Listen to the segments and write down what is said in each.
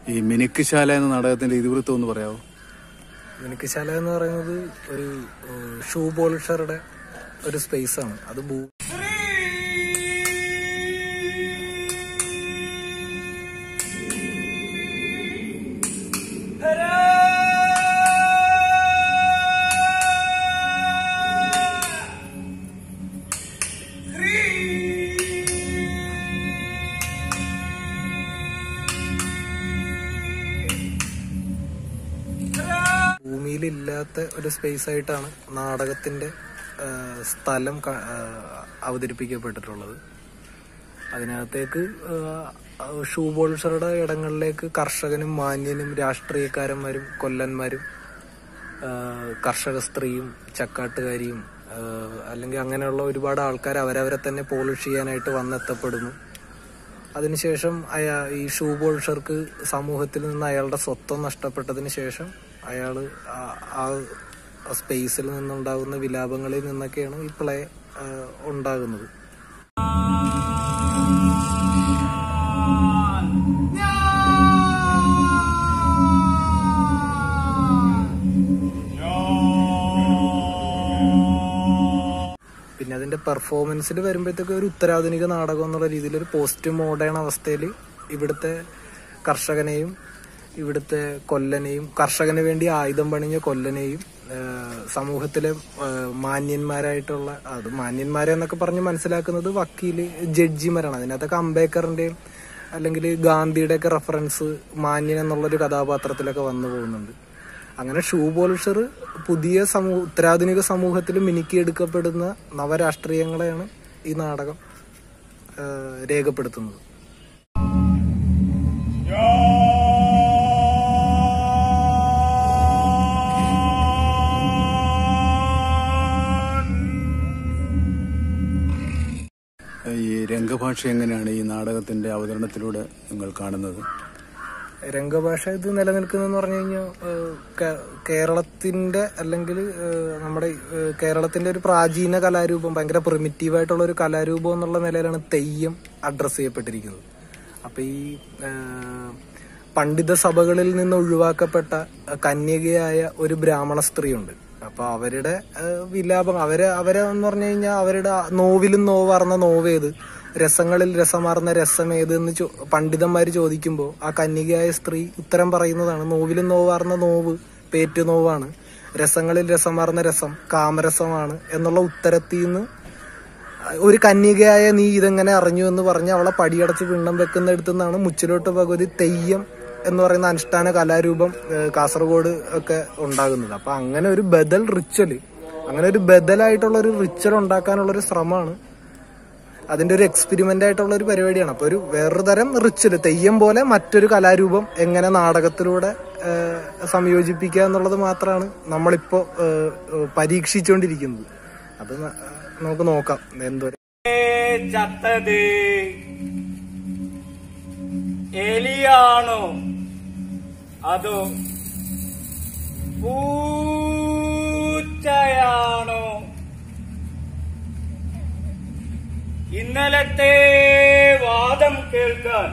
ഈ മിനുക്കുശാല എന്ന നാടകത്തിന്റെ ഇതിവൃത്തം ഒന്ന് പറയാമോ മിനുക്കുശാല എന്ന് പറയുന്നത് ഒരു ഏഹ്, ഷൂ പോളിഷറുടെ ഒരു സ്പേസ് ആണ് അത് ഭൂ ഭൂമിയിലില്ലാത്ത ഒരു സ്പേസ് ആയിട്ടാണ് നാടകത്തിന്റെ ആ, സ്ഥലം ക- ആ, അവതരിപ്പിക്കപ്പെട്ടിട്ടുള്ളത് അതിനകത്തേക്ക് ആ, ഷൂ ബോൾഷറുടെ ഇടങ്ങളിലേക്ക് കർഷകനും മാന്യനും രാഷ്ട്രീയക്കാരന്മാരും കൊല്ലന്മാരും ആ, കർഷക സ്ത്രീയും ചക്കാട്ടുകാരിയും ആ, അല്ലെങ്കിൽ അങ്ങനെയുള്ള ഒരുപാട് ആൾക്കാർ അവരവരെ തന്നെ പോളിഷ് ചെയ്യാനായിട്ട് വന്നെത്തപ്പെടുന്നു അതിനുശേഷം അയാ ഈ ഷൂ ബോൾഷർക്ക് സമൂഹത്തിൽ നിന്ന് അയാളുടെ സ്വത്വം നഷ്ടപ്പെട്ടതിന് ശേഷം അയാൾ ആ സ്പേസിൽ നിന്നുണ്ടാകുന്ന വിലാപങ്ങളിൽ നിന്നൊക്കെയാണ് ഈ പ്ലേ ഉണ്ടാകുന്നത് പിന്നെ അതിന്റെ പെർഫോമൻസിൽ വരുമ്പോഴത്തേക്ക് ഒരു ഉത്തരാധുനിക നാടകം എന്നുള്ള രീതിയിൽ ഒരു പോസ്റ്റ് മോഡേൺ അവസ്ഥയിൽ ഇവിടുത്തെ കർഷകനെയും ഇവിടുത്തെ കൊല്ലനെയും കർഷകന് വേണ്ടി ആയുധം പണിഞ്ഞ കൊല്ലനെയും ആ, സമൂഹത്തിലെ ആ, മാന്യന്മാരായിട്ടുള്ള അത് മാന്യന്മാരെന്നൊക്കെ പറഞ്ഞ് മനസ്സിലാക്കുന്നത് വക്കീല് ജഡ്ജിമാരാണ് അതിനകത്തൊക്കെ അംബേദ്കറിന്റെയും അല്ലെങ്കിൽ ഗാന്ധിയുടെ ഒക്കെ റെഫറൻസ് മാന്യൻ എന്നുള്ളൊരു കഥാപാത്രത്തിലൊക്കെ വന്നു പോകുന്നുണ്ട് അങ്ങനെ ഷൂ പോളിഷർ പുതിയ സമൂഹ ഉത്തരാധുനിക സമൂഹത്തിൽ മിനുക്കിയെടുക്കപ്പെടുന്ന നവരാഷ്ട്രീയങ്ങളെയാണ് ഈ നാടകം ആ, രേഖപ്പെടുത്തുന്നത് ഈ രംഗഭാഷ എങ്ങനെയാണ് ഈ നാടകത്തിന്റെ അവതരണത്തിലൂടെ നിങ്ങൾ കാണുന്നത് രംഗഭാഷ ഇത് നിലനിൽക്കുന്നതെന്ന് പറഞ്ഞു കഴിഞ്ഞാൽ കേരളത്തിന്റെ അല്ലെങ്കിൽ ഏഹ്, നമ്മുടെ ഏഹ്, കേരളത്തിന്റെ ഒരു പ്രാചീന കലാരൂപം ഭയങ്കര പ്രിമിറ്റീവ് ആയിട്ടുള്ള ഒരു കലാരൂപം എന്നുള്ള നിലയിലാണ് തെയ്യം അഡ്രസ് ചെയ്യപ്പെട്ടിരിക്കുന്നത് അപ്പൊ ഈ ഏഹ്, പണ്ഡിത സഭകളിൽ നിന്ന് ഒഴിവാക്കപ്പെട്ട കന്യകയായ ഒരു ബ്രാഹ്മണ സ്ത്രീയുണ്ട് അപ്പൊ അവരുടെ ഏഹ്, വിലാപം അവരെ അവരെ എന്ന് പറഞ്ഞു കഴിഞ്ഞാൽ അവരുടെ നോവിലും നോവാർന്ന നോവേത് രസങ്ങളിൽ രസമാർന്ന രസം ഏതെന്ന് ചോ- പണ്ഡിതന്മാര് ചോദിക്കുമ്പോൾ ആ കന്യകയായ സ്ത്രീ ഉത്തരം പറയുന്നതാണ് നോവിലും നോവാർന്ന നോവ് പേറ്റു നോവാണ് രസങ്ങളിൽ രസമാർന്ന രസം കാമരസമാണ് എന്നുള്ള ഉത്തരത്തിൽ നിന്ന് ഒരു കന്യകയായ നീ ഇതെങ്ങനെ അറിഞ്ഞു എന്ന് പറഞ്ഞ് അവളെ പടിയടച്ച് പിണ്ണം വെക്കുന്നിടത്തു നിന്നാണ് മുച്ചിലോട്ട് ഭഗവതി തെയ്യം എന്ന് പറയുന്ന അനുഷ്ഠാന കലാരൂപം ഏഹ്, കാസർഗോഡ് ഒക്കെ ഉണ്ടാകുന്നത് അപ്പൊ അങ്ങനെ ഒരു ബദൽ റിച്വല് അങ്ങനെ ഒരു ബദലായിട്ടുള്ള ഒരു റിച്വൽ ഉണ്ടാക്കാനുള്ള ഒരു ശ്രമമാണ് അതിന്റെ ഒരു എക്സ്പെരിമെന്റ് ആയിട്ടുള്ള ഒരു പരിപാടിയാണ് അപ്പൊ ഒരു വേറൊരു തരം റിച്വല് തെയ്യം പോലെ മറ്റൊരു കലാരൂപം എങ്ങനെ നാടകത്തിലൂടെ ഏഹ്, സംയോജിപ്പിക്കുക എന്നുള്ളത് മാത്രമാണ് നമ്മളിപ്പോ ഏഹ്, ഏഹ്, പരീക്ഷിച്ചുകൊണ്ടിരിക്കുന്നത് അത് ന- നമുക്ക് നോക്കാം എന്തോ ചത്തത് എലിയാണോ അതോ പൂച്ചയാണോ ഇന്നലത്തെ വാദം കേൾക്കാൻ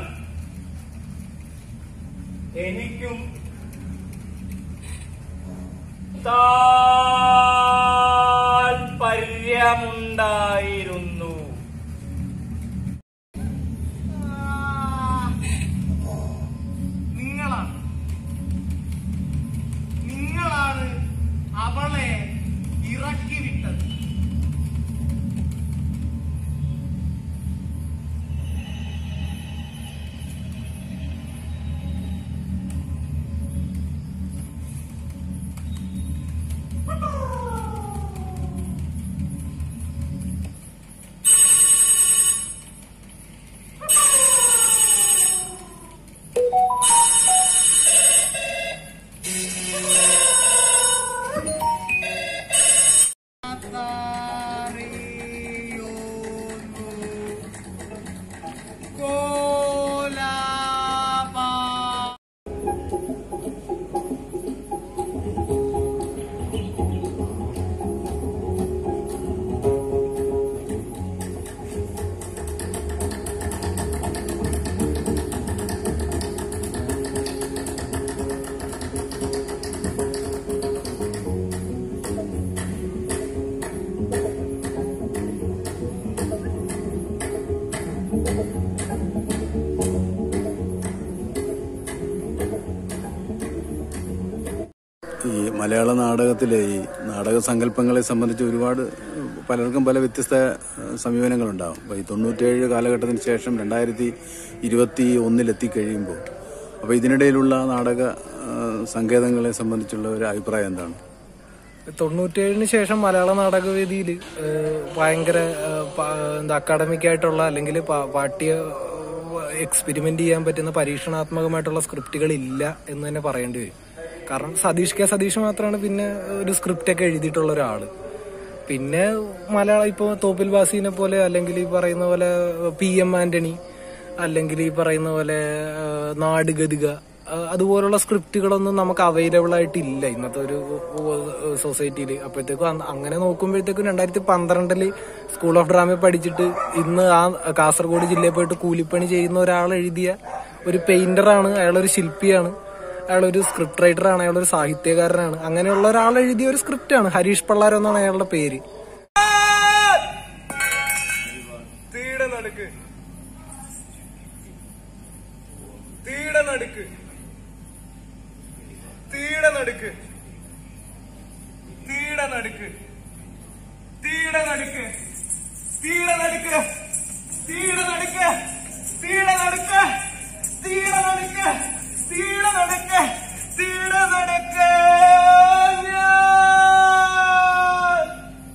എനിക്കും താൽപര്യമുണ്ടായിരുന്നു നിങ്ങളാണ് നിങ്ങളാണ് അവളെ ഇറക്കി വിട്ടത് ഈ മലയാള നാടകത്തിലെ ഈ നാടക സങ്കല്പങ്ങളെ സംബന്ധിച്ച് ഒരുപാട് പലർക്കും പല വ്യത്യസ്ത ഏഹ്, സമീപനങ്ങളുണ്ടാവും അപ്പോൾ ഈ തൊണ്ണൂറ്റേഴ് കാലഘട്ടത്തിന് ശേഷം രണ്ടായിരത്തി ഇരുപത്തി ഒന്നിലെത്തിക്കഴിയുമ്പോൾ അപ്പോൾ ഇതിനിടയിലുള്ള നാടക ഏഹ്, സങ്കേതങ്ങളെ സംബന്ധിച്ചുള്ള ഒരു അഭിപ്രായം എന്താണ് തൊണ്ണൂറ്റേഴിന് ശേഷം മലയാള നാടകവേദിയിൽ ഭയങ്കര ഏഹ്, പ- എന്താ അക്കാഡമിക് ആയിട്ടുള്ള അല്ലെങ്കിൽ പ- പാഠ്യ എക്സ്പെരിമെന്റ് ചെയ്യാൻ പറ്റുന്ന പരീക്ഷണാത്മകമായിട്ടുള്ള സ്ക്രിപ്റ്റുകൾ ഇല്ല എന്ന് തന്നെ പറയേണ്ടി വരും കാരണം സതീഷ് കെ സതീഷ് മാത്രമാണ് പിന്നെ ഒരു സ്ക്രിപ്റ്റ് ഒക്കെ എഴുതിയിട്ടുള്ള ഒരാള് പിന്നെ മലയാളം ഇപ്പോൾ തോപ്പിൽ ബാസിനെ പോലെ അല്ലെങ്കിൽ ഈ പറയുന്ന പോലെ പി എം ആന്റണി അല്ലെങ്കിൽ ഈ പറയുന്ന പോലെ ആ, നാടുഗതിക ആ, അതുപോലുള്ള സ്ക്രിപ്റ്റുകളൊന്നും നമുക്ക് അവൈലബിൾ ആയിട്ടില്ല ഇന്നത്തെ ഒരു സൊസൈറ്റിയിൽ അപ്പോഴത്തേക്കും അന്ന് അങ്ങനെ നോക്കുമ്പോഴത്തേക്കും രണ്ടായിരത്തി പന്ത്രണ്ടില് സ്കൂൾ ഓഫ് ഡ്രാമ പഠിച്ചിട്ട് ഇന്ന് ആ കാസർഗോഡ് ജില്ലയിൽ പോയിട്ട് കൂലിപ്പണി ചെയ്യുന്ന ഒരാൾ എഴുതിയ ഒരു പെയിന്ററാണ് അയാളൊരു ശില്പിയാണ് അയാളൊരു സ്ക്രിപ്റ്റ് റൈറ്ററാണ് അയാളൊരു സാഹിത്യകാരനാണ് അങ്ങനെയുള്ള ഒരാൾ എഴുതിയ ഒരു സ്ക്രിപ്റ്റാണ് ഹരീഷ് പള്ളാരം എന്നാണ് അയാളുടെ പേര് തീയുടെ നടുക്ക് തീയുടെ നടുക്ക് തീയുടെ നടുക്ക് തീയുടെ നടുക്ക് തീയുടെ നടുക്ക് തീയുടെ നടുക്ക് തീയുടെ നടുക്ക് തീയുടെ നടുക്ക് തീയുടെ നടുക്ക് തീയുടെ നടുക്ക് തീയുടെ നടുക്ക് ഞാൻ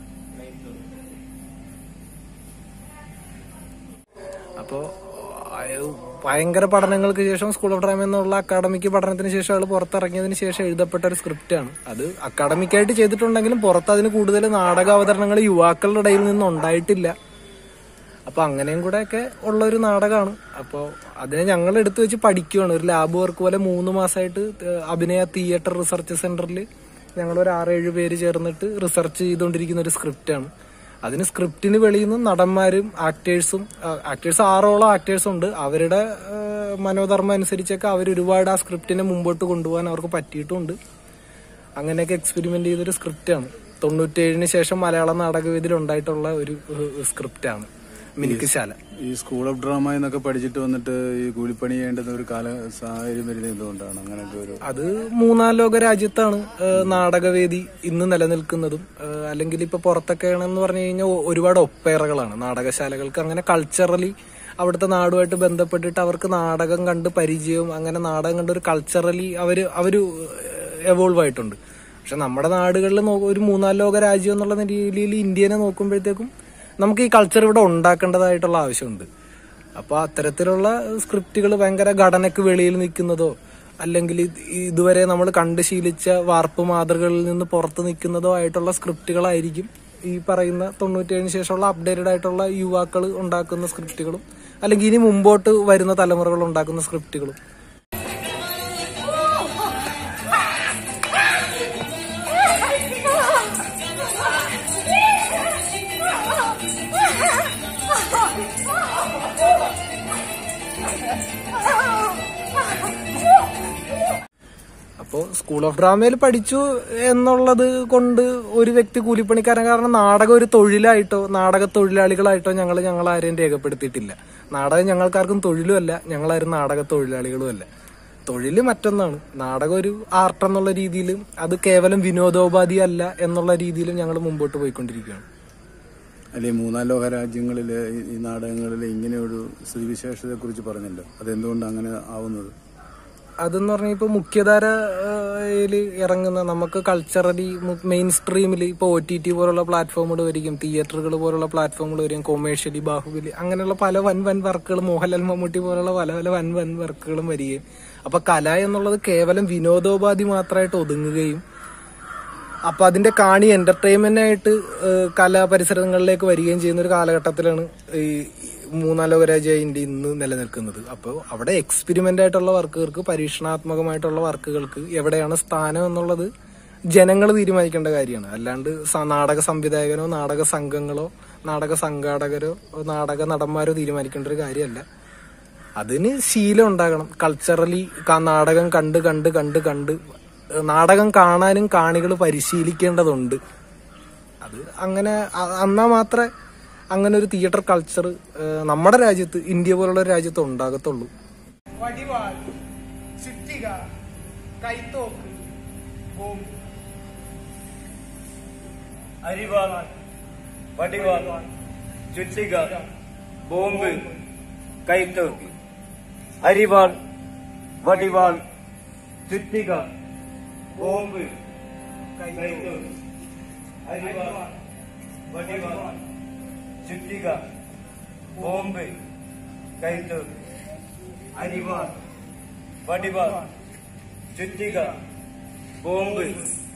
അപ്പോൾ ഭയങ്കര പഠനങ്ങൾക്ക് ശേഷം സ്കൂൾ ഓഫ് ഡ്രാമ എന്നുള്ള അക്കാഡമിക് പഠനത്തിന് ശേഷം അയാൾ പുറത്തിറങ്ങിയതിന് ശേഷം എഴുതപ്പെട്ട ഒരു സ്ക്രിപ്റ്റാണ് അത് അക്കാഡമിക്കായിട്ട് ചെയ്തിട്ടുണ്ടെങ്കിലും പുറത്ത് അതിന് കൂടുതൽ നാടക അവതരണങ്ങൾ യുവാക്കളുടെ ഇടയിൽ നിന്നും ഉണ്ടായിട്ടില്ല അപ്പൊ അങ്ങനെയും കൂടെ ഒക്കെ ഉള്ള ഒരു നാടകമാണ് അപ്പോൾ അതിനെ ഞങ്ങൾ എടുത്തു വെച്ച് പഠിക്കുകയാണ് ഒരു ലാബ് വർക്ക് പോലെ മൂന്ന് മാസമായിട്ട് ഏഹ് അഭിനയ തിയേറ്റർ റിസർച്ച് സെന്ററിൽ ഞങ്ങൾ ഒരു ആറേഴ് പേര് ചേർന്നിട്ട് റിസർച്ച് ചെയ്തുകൊണ്ടിരിക്കുന്ന ഒരു സ്ക്രിപ്റ്റാണ് അതിന് സ്ക്രിപ്റ്റിന് വെളിയിൽ നിന്ന് നടന്മാരും ആക്ടേഴ്സും ആക്ടേഴ്സ് ആറോളം ആക്ടേഴ്സ് ഉണ്ട് അവരുടെ ഏഹ് മനോധർമ്മം അനുസരിച്ചൊക്കെ അവർ ഒരുപാട് ആ സ്ക്രിപ്റ്റിനെ മുമ്പോട്ട് കൊണ്ടുപോകാൻ അവർക്ക് പറ്റിയിട്ടുമുണ്ട് അങ്ങനെയൊക്കെ എക്സ്പെരിമെന്റ് ചെയ്തൊരു സ്ക്രിപ്റ്റാണ് തൊണ്ണൂറ്റേഴിന് ശേഷം മലയാള നാടകവേദിയിൽ ഉണ്ടായിട്ടുള്ള ഒരു ഏഹ് സ്ക്രിപ്റ്റാണ് മിനുക്കുശാല ഈ സ്കൂൾ ഓഫ് ഡ്രാമ എന്നൊക്കെ പഠിച്ചിട്ട് വന്നിട്ട് ഈ കൂലിപ്പണി ചെയ്യേണ്ടുന്ന ഒരു കാല സാഹചര്യം വരുന്നത് എന്തുകൊണ്ടാണ് അങ്ങനെയൊക്കെ ഒരു അത് മൂന്നാം ലോക രാജ്യത്താണ് ഏഹ്, നാടകവേദി ഇന്ന് നിലനിൽക്കുന്നതും ഏഹ്, അല്ലെങ്കിൽ ഇപ്പൊ പുറത്തൊക്കെ ആണെന്ന് പറഞ്ഞു കഴിഞ്ഞാൽ ഒരുപാട് ഒപ്പേറകളാണ് നാടകശാലകൾക്ക് അങ്ങനെ കൾച്ചറലി അവിടുത്തെ നാടുമായിട്ട് ബന്ധപ്പെട്ടിട്ട് അവർക്ക് നാടകം കണ്ട് പരിചയവും അങ്ങനെ നാടകം കണ്ട് ഒരു കൾച്ചറലി അവര് അവര് എവോൾവ് ആയിട്ടുണ്ട് പക്ഷെ നമ്മുടെ നാടുകളിൽ നോ- ഒരു മൂന്നാം ലോക രാജ്യം എന്നുള്ള രീതിയിൽ ഇന്ത്യനെ നോക്കുമ്പോഴത്തേക്കും നമുക്ക് ഈ കൾച്ചർ ഇവിടെ ഉണ്ടാക്കേണ്ടതായിട്ടുള്ള ആവശ്യമുണ്ട് അപ്പൊ അത്തരത്തിലുള്ള സ്ക്രിപ്റ്റുകൾ ഭയങ്കര ഘടനയ്ക്ക് വെളിയിൽ നിൽക്കുന്നതോ അല്ലെങ്കിൽ ഇത് ഇതുവരെ നമ്മൾ കണ്ട് ശീലിച്ച വാർപ്പ് മാതൃകകളിൽ നിന്ന് പുറത്ത് നിൽക്കുന്നതോ ആയിട്ടുള്ള സ്ക്രിപ്റ്റുകളായിരിക്കും ഈ പറയുന്ന തൊണ്ണൂറ്റേഴിന് ശേഷമുള്ള അപ്ഡേറ്റഡ് ആയിട്ടുള്ള യുവാക്കൾ ഉണ്ടാക്കുന്ന സ്ക്രിപ്റ്റുകളും അല്ലെങ്കിൽ ഇനി മുമ്പോട്ട് വരുന്ന തലമുറകൾ ഉണ്ടാക്കുന്ന സ്ക്രിപ്റ്റുകളും അപ്പോൾ സ്കൂൾ ഓഫ് ഡ്രാമയിൽ പഠിച്ചു എന്നുള്ളത് കൊണ്ട് ഒരു വ്യക്തി കൂലിപ്പണിക്കാരൻ കാരണം നാടകം ഒരു തൊഴിലായിട്ടോ നാടക തൊഴിലാളികളായിട്ടോ ഞങ്ങൾ ഞങ്ങൾ ആരെയും രേഖപ്പെടുത്തിയിട്ടില്ല നാടകം ഞങ്ങൾക്കാർക്കും തൊഴിലുമല്ല ഞങ്ങളാരും നാടക തൊഴിലാളികളുമല്ല തൊഴിൽ മറ്റൊന്നാണ് നാടകം ഒരു ആർട്ട് എന്നുള്ള രീതിയിലും അത് കേവലം വിനോദോപാധി അല്ല എന്നുള്ള രീതിയിലും ഞങ്ങൾ മുമ്പോട്ട് പോയിക്കൊണ്ടിരിക്കുകയാണ് അല്ലെ മൂന്നാം ലോക രാജ്യങ്ങളിൽ ഈ നാടകങ്ങളിൽ ഇങ്ങനെ ഒരു സ്ഥിതിവിശേഷത്തെ കുറിച്ച് പറഞ്ഞല്ലോ അതെന്തുകൊണ്ട് അങ്ങനെ ആവുന്നത് അതെന്ന് പറഞ്ഞാൽ ഇപ്പൊ മുഖ്യധാരയിൽ ഇറങ്ങുന്ന നമുക്ക് കൾച്ചറലി മെയിൻ സ്ട്രീമിൽ ഇപ്പൊ ഒ ടി ടി പോലുള്ള പ്ലാറ്റ്ഫോമുകൾ വരികയും തിയേറ്ററുകൾ പോലുള്ള പ്ലാറ്റ്ഫോമുകൾ വരികയും കൊമേഴ്ഷ്യലി ബാഹുബലി അങ്ങനെയുള്ള പല വൻ വൻ വർക്കുകൾ മോഹൻലാൽ മമ്മൂട്ടി പോലുള്ള പല പല വൻ വൻ വർക്കുകളും വരികയും അപ്പൊ കല എന്നുള്ളത് കേവലം വിനോദോപാധി മാത്രമായിട്ട് ഒതുങ്ങുകയും അപ്പൊ അതിന്റെ കാണി എന്റർടൈൻമെന്റ് ആയിട്ട് ഏഹ്, കലാപരിസരങ്ങളിലേക്ക് വരികയും ചെയ്യുന്ന ഒരു കാലഘട്ടത്തിലാണ് ഈ മൂന്നാം ലോകരാജ്യ ഇന്ത്യ ഇന്ന് നിലനിൽക്കുന്നത് അപ്പോൾ അവിടെ എക്സ്പെരിമെന്റ് ആയിട്ടുള്ള വർക്കുകൾക്ക് പരീക്ഷണാത്മകമായിട്ടുള്ള വർക്കുകൾക്ക് എവിടെയാണ് സ്ഥാനം എന്നുള്ളത് ജനങ്ങൾ തീരുമാനിക്കേണ്ട കാര്യമാണ് അല്ലാണ്ട് സ- നാടക സംവിധായകനോ നാടക സംഘങ്ങളോ നാടക സംഘാടകരോ നാടക നടന്മാരോ തീരുമാനിക്കേണ്ട ഒരു കാര്യമല്ല അതിന് ശീലം ഉണ്ടാകണം കൾച്ചറലി നാടകം കണ്ട് കണ്ട് കണ്ട് കണ്ട് ഏഹ് നാടകം കാണാനും കാണികൾ പരിശീലിക്കേണ്ടതുണ്ട് അത് അങ്ങനെ അ- എന്നാ മാത്രമേ അങ്ങനെ ഒരു തിയേറ്റർ കൾച്ചർ നമ്മുടെ രാജ്യത്ത് ഇന്ത്യ പോലുള്ള ഒരു രാജ്യത്ത് ഉണ്ടാകത്തുള്ളൂ വടിവാൾ ചുറ്റിക കൈത്തോക്ക് ബോംബ് അരിവാൾ വടിവാൾ ചുറ്റിക ബോംബ് കൈത്തോക്ക് അരിവാൾ വടിവാൾ ചുറ്റിക ബോംബ് കൈത്തോക്ക് അരിവാൾ വടിവാൾ ചുറ്റിക ബോംബ് കൈത്തോക്ക് അരിവാൾ വടിവാൾ ചുറ്റിക ബോംബ്